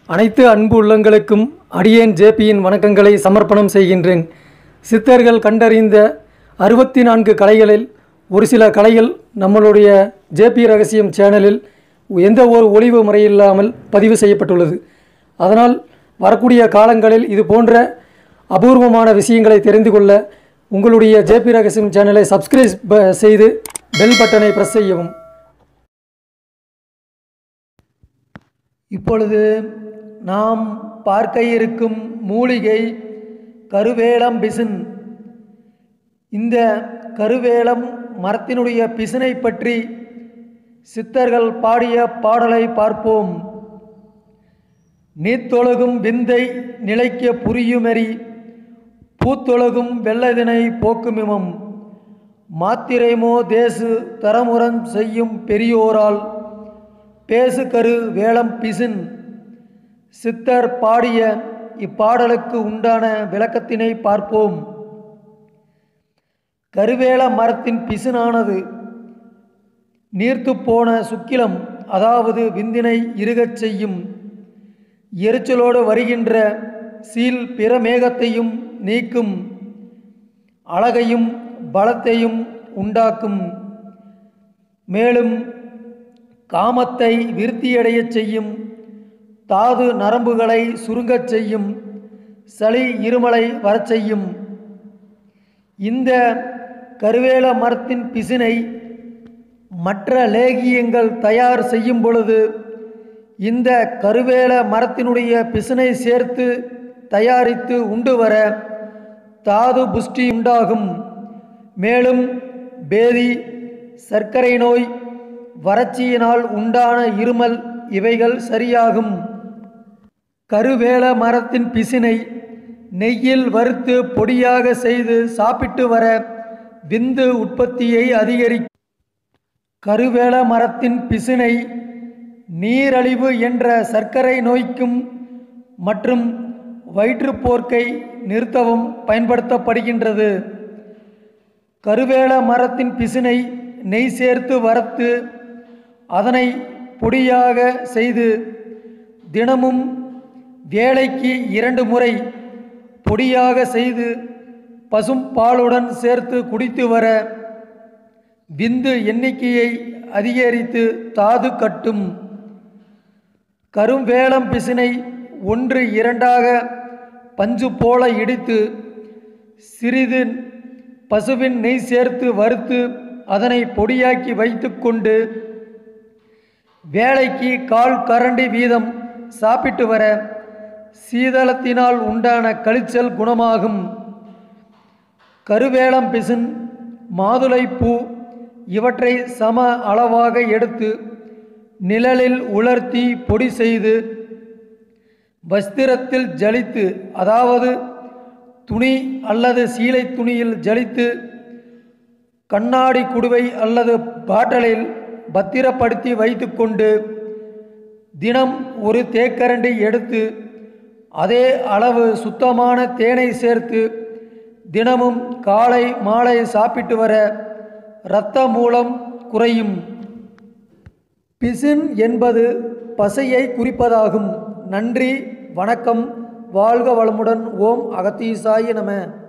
அனைத்து அன்பு உள்ளங்களுக்கும் அடியேன் ஜேபியின் வணக்கங்களை சமர்ப்பணம் செய்கின்றேன் சித்தர்கள் கண்டறிந்த அறுபத்தி நான்கு கலைகளில் ஒரு சில கலைகள் நம்மளுடைய ஜேபி ரகசியம் சேனலில் எந்த ஒரு ஒளிவு முறையில்லாமல் பதிவு செய்யப்பட்டுள்ளது அதனால் வரக்கூடிய காலங்களில் இது போன்ற அபூர்வமான விஷயங்களை தெரிந்து கொள்ள உங்களுடைய ஜேபி ரகசியம் சேனலை சப்ஸ்கிரைப் செய்து பெல் பட்டனை பிரஸ் செய்யவும் இப்பொழுது நாம் பார்க்க இருக்கும் மூலிகை கருவேலம் பிசின் இந்த கருவேலம் மரத்தினுடைய பிசினை பற்றி சித்தர்கள் பாடிய பாடலை பார்ப்போம் நீத்தொழுகும் விந்தை நிலைக்க புரியுமெறி பூத்தொழுகும் வெள்ளதினை போக்குமிமம் மாத்திரைமோ தேசு தரமுறம் செய்யும் பெரியோரால் பேசு கரு வேளம் பிசின் சித்தர் பாடிய இப்பாடலுக்கு உண்டான விளக்கத்தினை பார்ப்போம் கருவேல மரத்தின் பிசினானது நீர்த்துப் போன சுக்கிலம் அதாவது விந்தினை இருகச் செய்யும் எரிச்சலோடு வருகின்ற சீல் பிற மேகத்தையும் நீக்கும் அழகையும் பலத்தையும் உண்டாக்கும் மேலும் காமத்தை விருத்தியடையச் செய்யும் தாது நரம்புகளை சுருங்கச் செய்யும் சளி இருமலை வரச் செய்யும் இந்த கருவேல மரத்தின் பிசினை மற்ற லேகியங்கள் தயார் செய்யும் பொழுது இந்த கருவேல மரத்தினுடைய பிசினை சேர்த்து தயாரித்து உண்டு வர தாது புஷ்டி உண்டாகும் மேலும் பேதி சர்க்கரை நோய் வறட்சியினால் உண்டான இருமல் இவைகள் சரியாகும் கருவேல மரத்தின் பிசினை நெய்யில் வறுத்து பொடியாக செய்து சாப்பிட்டு வர விந்து உற்பத்தியை அதிகரி கருவேல மரத்தின் பிசினை நீரழிவு என்ற சர்க்கரை நோய்க்கும் மற்றும் வயிற்றுப்போர்க்கை நிறுத்தவும் பயன்படுத்தப்படுகின்றது கருவேல மரத்தின் பிசினை நெய் சேர்த்து வறுத்து அதனை பொடியாக செய்து தினமும் வேலைக்கு இரண்டு முறை பொடியாக செய்து பசும் பாலுடன் சேர்த்து குடித்து வர விந்து எண்ணிக்கையை அதிகரித்து தாது கட்டும் கரும்பேளம் பிசினை ஒன்று இரண்டாக பஞ்சு போல இடித்து சிறிது பசுவின் நெய் சேர்த்து வறுத்து அதனை பொடியாக்கி வைத்துக்கொண்டு வேலைக்கு கால் கரண்டி வீதம் சாப்பிட்டு வர சீதளத்தினால் உண்டான கழிச்சல் குணமாகும் கருவேலம் பிசின் மாதுளைப்பூ இவற்றை சம அளவாக எடுத்து நிழலில் உலர்த்தி பொடி செய்து வஸ்திரத்தில் ஜலித்து அதாவது துணி அல்லது சீலை துணியில் ஜலித்து கண்ணாடி குடுவை அல்லது பாட்டலில் பத்திரப்படுத்தி வைத்துக்கொண்டு தினம் ஒரு தேக்கரண்டி எடுத்து அதே அளவு சுத்தமான தேனை சேர்த்து தினமும் காலை மாலை சாப்பிட்டு வர இரத்த மூலம் குறையும் பிசின் என்பது பசையை குறிப்பதாகும் நன்றி வணக்கம் வாழ்க வளமுடன் ஓம் அகத்தீசாய நம